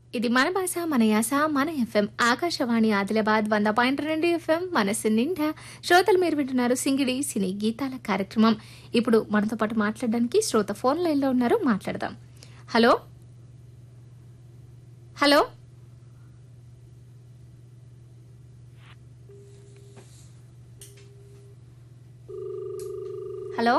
ఇది మన భాష మన యాస మన ఎఫ్ఎం ఆకాశవాణి ఆదిలాబాద్ వంద పాయింట్ రెండు ఎఫ్ఎం మనసు నిండా శ్రోతలు మీరు వింటున్నారు సింగిడి సినీ గీతాల కార్యక్రమం ఇప్పుడు మనతో పాటు మాట్లాడడానికి శ్రోత ఫోన్ లైన్లో ఉన్నారు మాట్లాడదాం hello hello hello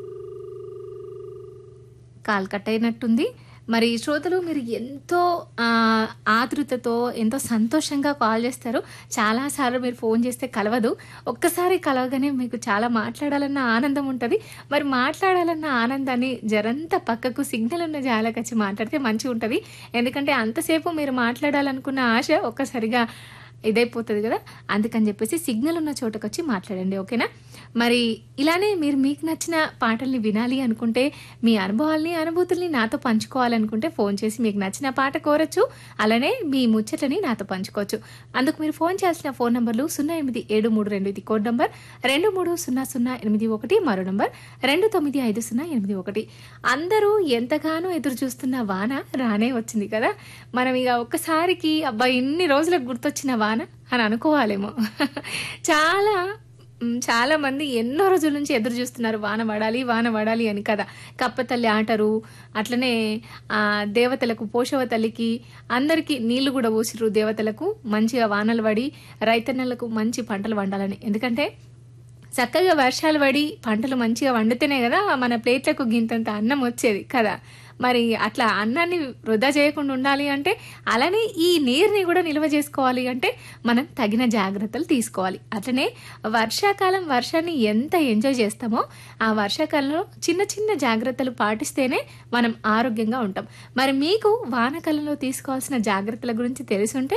call cut అయినట్టుంది మరి శ్రోతలు మీరు ఎంతో ఆ, ఆతృతతో ఎంతో సంతోషంగా కాల్ చేస్తారు చాలాసార్లు మీరు ఫోన్ చేస్తే కలవదు ఒక్కసారి కలవగానే మీకు చాలా మాట్లాడాలన్న ఆనందం ఉంటుంది మరి మాట్లాడాలన్న ఆనందాన్ని జరంత పక్కకు సిగ్నల్ ఉన్న జాలకు వచ్చి మాట్లాడితే మంచిగా ఉంటుంది ఎందుకంటే అంతసేపు మీరు మాట్లాడాలనుకున్న ఆశ ఒక్కసారిగా ఇదైపోతుంది కదా అందుకని చెప్పేసి సిగ్నల్ ఉన్న చోటకు వచ్చి మాట్లాడండి ఓకేనా మరి ఇలానే మీరు మీకు నచ్చిన పాటల్ని వినాలి అనుకుంటే మీ అనుభవాల్ని అనుభూతుల్ని నాతో పంచుకోవాలనుకుంటే ఫోన్ చేసి మీకు నచ్చిన పాట కోరచ్చు అలానే మీ ముచ్చటని నాతో పంచుకోవచ్చు అందుకు మీరు ఫోన్ చేయాల్సిన ఫోన్ నంబర్లు సున్నా ఎనిమిది ఏడు మూడు రెండు ఇది కోడ్ నంబర్ రెండు మూడు సున్నా సున్నా ఎనిమిది ఒకటి మరో నంబర్ రెండు తొమ్మిది ఐదు సున్నా ఎనిమిది ఒకటి అందరూ ఎంతగానో ఎదురు చూస్తున్న వాన రానే వచ్చింది కదా మనం ఇక ఒక్కసారికి అబ్బా ఇన్ని రోజులకు గుర్తొచ్చిన వాన అని అనుకోవాలేమో చాలా మ్, చాలా మంది ఎన్నో రోజుల నుంచి ఎదురు చూస్తున్నారు వాన పడాలి వాన పడాలి అని కదా కప్పతల్లి ఆటరు అట్లనే ఆ దేవతలకు పోషవ తల్లికి అందరికీ నీళ్లు కూడా పోసిర్రు దేవతలకు మంచిగా వానలు పడి రైతన్నలకు మంచి పంటలు వండాలని ఎందుకంటే చక్కగా వర్షాలు పడి పంటలు మంచిగా వండితేనే కదా మన ప్లేట్లకు గింతంత అన్నం వచ్చేది కదా మరి అట్లా అన్నాన్ని వృధా చేయకుండా ఉండాలి అంటే అలానే ఈ నీరుని కూడా నిల్వ చేసుకోవాలి అంటే మనం తగిన జాగ్రత్తలు తీసుకోవాలి అట్లనే వర్షాకాలం వర్షాన్ని ఎంత ఎంజాయ్ చేస్తామో ఆ వర్షాకాలంలో చిన్న చిన్న జాగ్రత్తలు పాటిస్తేనే మనం ఆరోగ్యంగా ఉంటాం మరి మీకు వానాకాలంలో తీసుకోవాల్సిన జాగ్రత్తల గురించి తెలిసి ఉంటే